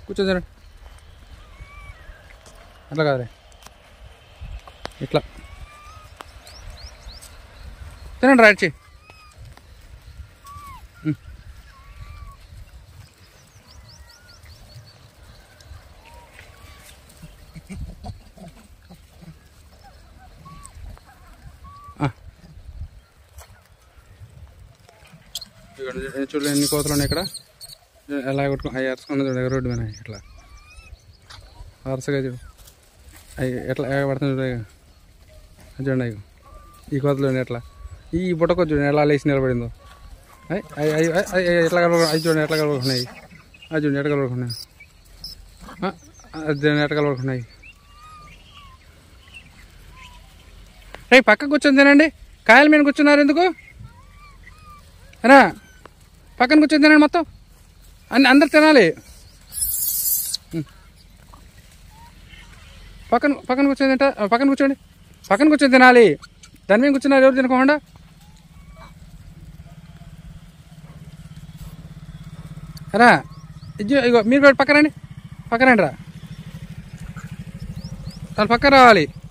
కూర్చొని తినండి అట్లా కాదురే ఇట్లా తినండి రైట్ చేయి ఉమ్. ఆ. ఇదిగోండి, చూడండి ఎన్ని కోతలు ఉన్నాయి ఇక్కడ ఎలా కొట్టుకో అవి అరుచుకున్న చూడు రోడ్డు మీద ఇట్లా వరుసగా చూడు అవి ఎట్లా పడుతుంది చూడు ఇక. అది చూడండి అవి ఈ కోతలు చూడండి ఎట్లా ఈ బుట్టకొ చూడండి ఎలా లేచి నిలబడిందో అయ్ అయ్ అయ్ అయ్ అయ్ అయ్ ఎట్లా కలవ అవి చూడండి ఎట్లా కలవకున్నాయి అది చూడండి ఎట్లా కలవకున్నాయి అది చూడండి ఎట్లా కలవకున్నాయి రే పక్క కూర్చొని తినండి కాయల మీద కూర్చున్నారు ఎందుకు రా పక్కన కూర్చొని తినండి మొత్తం అన్ని అందరు తినాలి ఉం. పక్కన పక్కన కూర్చొని తింటా ఆ, పక్కన కూర్చోండి పక్కన కూర్చొని తినాలి దాని మీద కూర్చున్నారు ఎవరు తినకుండా రా ఇజ్జు ఇగో మీరు కూడా పక్కన రండి పక్కన రండి రా వాళ్ళు పక్క రావాలి